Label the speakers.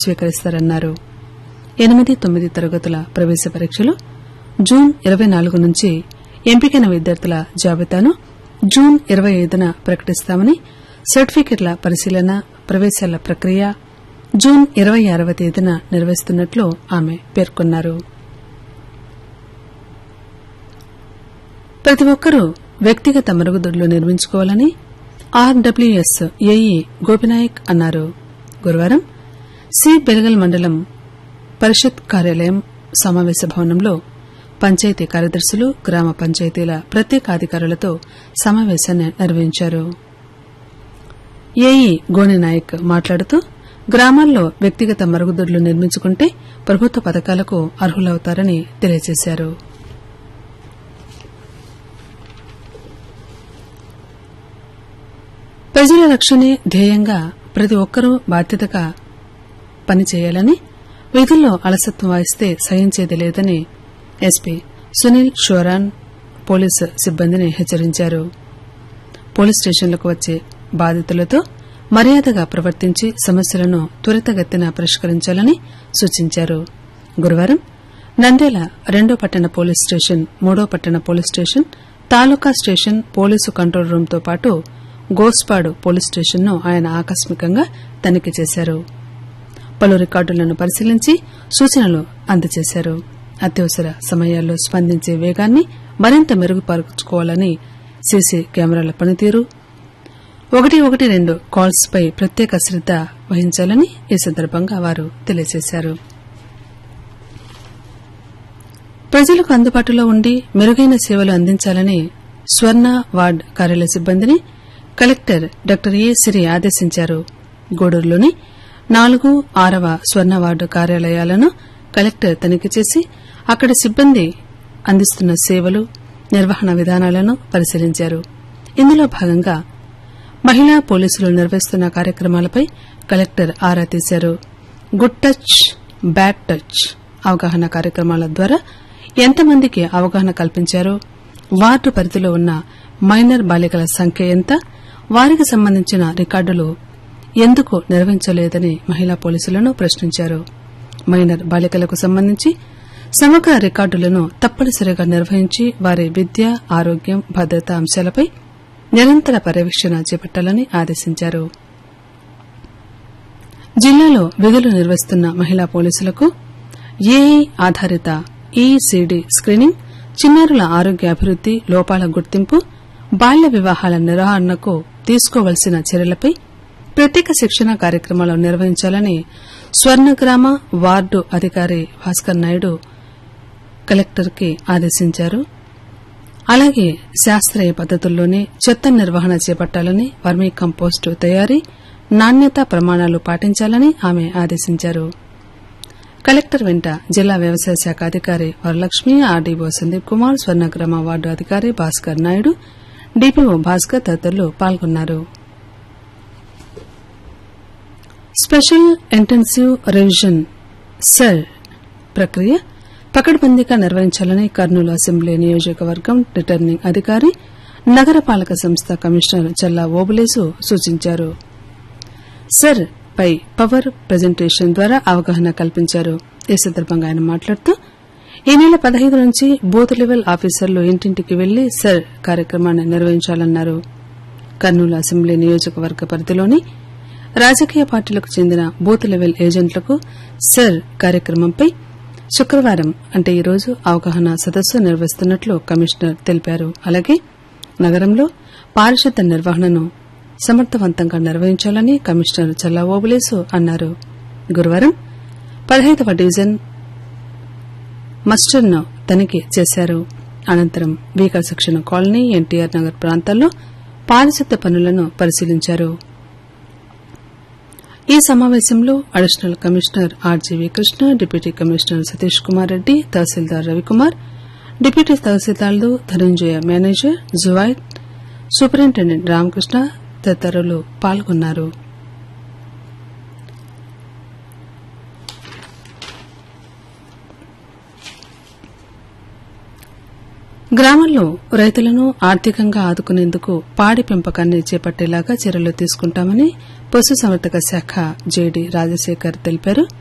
Speaker 1: స్వీకరిస్తారన్నారు ఎనిమిది తొమ్మిది తరగతుల ప్రవేశ పరీక్షలు జూన్ ఇరవై నాలుగు నుంచి ఎంపికైన విద్యార్థుల జాబితాను జూన్ ఇరవై ఐదున ప్రకటిస్తామని సర్టిఫికెట్ల పరిశీలన ప్రవేశాల ప్రక్రియ జూన్ ఇరవై ఆరవ తేదీన నిర్వహిస్తున్నట్లు ఆమె పేర్కొన్నారు ప్రతి ఒక్కరూ వ్యక్తిగత మరుగుదొడ్లు నిర్మించుకోవాలని ఆర్డబ్ల్యూఎస్ ఏఈ గోపినాయక్ అన్నారు గురువారం సి బెలగల్ మండలం పరిషత్ కార్యాలయం సమావేశ భవనంలో పంచాయతీ కార్యదర్శులు గ్రామ పంచాయతీల ప్రత్యేక అధికారులతో సమావేశాన్ని నిర్వహించారు ఏఈ గోని నాయక్ మాట్లాడుతూ గ్రామాల్లో వ్యక్తిగత మరుగుదొడ్లు నిర్మించుకుంటే ప్రభుత్వ పథకాలకు అర్హులవుతారని తెలియజేశారు ప్రజల రక్షణే ధ్యేయంగా ప్రతి ఒక్కరూ బాధ్యతగా పనిచేయాలని విధుల్లో అలసత్వం వహిస్తే సహించేది లేదని ఎస్పీ సునీల్ షోరాన్ పోలీసు సిబ్బందిని హెచ్చరించారు పోలీస్ స్టేషన్లకు వచ్చే బాధితులతో మర్యాదగా ప్రవర్తించి సమస్యలను త్వరితగతిన పరిష్కరించాలని సూచించారు గురువారం నంద్యాల రెండో పట్టణ పోలీస్ స్టేషన్ మూడో పట్టణ police station taluka station police control రూంతో పాటు గోస్పాడు పోలీస్ స్టేషన్ను ఆయన ఆకస్మికంగా తనిఖీ చేశారు పలు రికార్డులను పరిశీలించి సూచనలు అందజేశారు అత్యవసర సమయాల్లో స్పందించే వేగాన్ని మరింత మెరుగుపరుచుకోవాలని సీసీ కెమెరాల పనితీరు ఒకటి ఒకటి రెండు కాల్స్ పై ప్రత్యేక శ్రద్ద వహించాలని ఈ సందర్భంగా వారు తెలియజేశారు ప్రజలకు అందుబాటులో ఉండి మెరుగైన సేవలు అందించాలని స్వర్ణ వార్డ్ కార్యాలయ సిబ్బందిని కలెక్టర్ డాక్టర్ ఏ సిరి ఆదేశించారు గూడూరులోని నాలుగు ఆరవ స్వర్ణ వార్డు కార్యాలయాలను కలెక్టర్ తనిఖీ చేసి అక్కడి సిబ్బంది అందిస్తున్న సేవలు నిర్వహణ విధానాలను పరిశీలించారు ఇందులో భాగంగా మహిళా పోలీసులు నిర్వహిస్తున్న కార్యక్రమాలపై కలెక్టర్ ఆరా తీశారు గుడ్ టచ్ బ్యాడ్ టచ్ అవగాహన కార్యక్రమాల ద్వారా ఎంతమందికి అవగాహన కల్పించారో వార్డు పరిధిలో ఉన్న మైనర్ బాలికల సంఖ్య ఎంత వారికి సంబంధించిన రికార్డులు ఎందుకు నిర్వహించలేదని మహిళా పోలీసులను ప్రశ్నించారు మైనర్ బాలికలకు సంబంధించి సమగ్ర రికార్డులను తప్పనిసరిగా నిర్వహించి వారి విద్య ఆరోగ్యం భద్రత అంశాలపై నిరంతర పర్యవేక్షణ చేపట్టాలని ఆదేశించారు జిల్లాలో విధులు నిర్వహిస్తున్న మహిళా పోలీసులకు ఏఐ ఆధారిత ఈసీడీ స్క్రీనింగ్ చిన్నారుల ఆరోగ్య అభివృద్ది లోపాల గుర్తింపు బాల్య వివాహాల నిర్వహణకు తీసుకోవలసిన చర్యలపై ప్రత్యేక శిక్షణ కార్యక్రమాలు నిర్వహించాలని స్వర్ణగ్రామ వార్డు అధికారి భాస్కర్ నాయుడు కలెక్టర్కి ఆదేశించారు అలాగే శాస్త్రీయ పద్దతుల్లోనే చెత్త నిర్వహణ చేపట్టాలని వర్మీ కంపోస్టు తయారీ నాణ్యత ప్రమాణాలు పాటించాలని ఆమె ఆదేశించారు కలెక్టర్ వెంట జిల్లా వ్యవసాయ శాఖ అధికారి వరలక్ష్మి ఆర్డీఓ సందీప్ కుమార్ స్వర్ణగ్రామ వార్డు అధికారి భాస్కర్ నాయుడు డీపీఓ భాస్కర్ తదితరులు పాల్గొన్నారు స్పెషల్ ఇంటెన్సివ్ రివిజన్ సెల్ ప్రక్రియ పకడ్బందీగా నిర్వహించాలని కర్నూలు అసెంబ్లీ నియోజకవర్గం రిటర్నింగ్ అధికారి నగరపాలక సంస్థ కమిషనర్ చల్లా ఓబులేసు సూచించారు సర్ పై పవర్ ప్రజెంటేషన్ ద్వారా అవగాహన కల్పించారు ఈ సందర్భంగా ఆయన మాట్లాడుతూ ఈ నెల పదహైదు నుంచి బూత్ లెవెల్ ఆఫీసర్లు ఇంటింటికి వెళ్లి సర్ కార్యక్రమాన్ని నిర్వహించాలన్నారు కర్నూలు అసెంబ్లీ నియోజకవర్గ పరిధిలోని రాజకీయ పార్టీలకు చెందిన బూత్ లెవెల్ ఏజెంట్లకు సర్ కార్యక్రమంపై శుక్రవారం అంటే ఈ రోజు అవగాహన సదస్సు నిర్వహిస్తున్నట్లు కమిషనర్ తెలిపారు అలాగే నగరంలో పారిశుద్ధ్య నిర్వహణను సమర్థవంతంగా నిర్వహించాలని కమిషనర్ చల్లా ఓబులేసు అన్నారు గురువారం పదహైదవ డివిజన్ మస్టర్ను తనిఖీ చేశారు అనంతరం వీకా శిక్షణ కాలనీ ఎన్టీఆర్ నగర్ ప్రాంతాల్లో పారిశుద్ధ్య పనులను పరిశీలించారు ఈ సమావేశంలో additional commissioner RGV Krishna deputy commissioner Satish Kumar Reddy tahsildar Ravikumar deputy తహసీల్దార్లు ధనంజయ మేనేజర్ జువైట్ సూపరింటెండెంట్ రామకృష్ణ తదితరులు పాల్గొన్నారు గ్రామంలో రైతులను ఆర్థికంగా ఆదుకునేందుకు పాడి పెంపకాన్ని చేపట్టేలాగా చర్యలు తీసుకుంటామని పశుసంవర్ధక శాఖ జేడీ రాజశేఖర్ తెలిపారు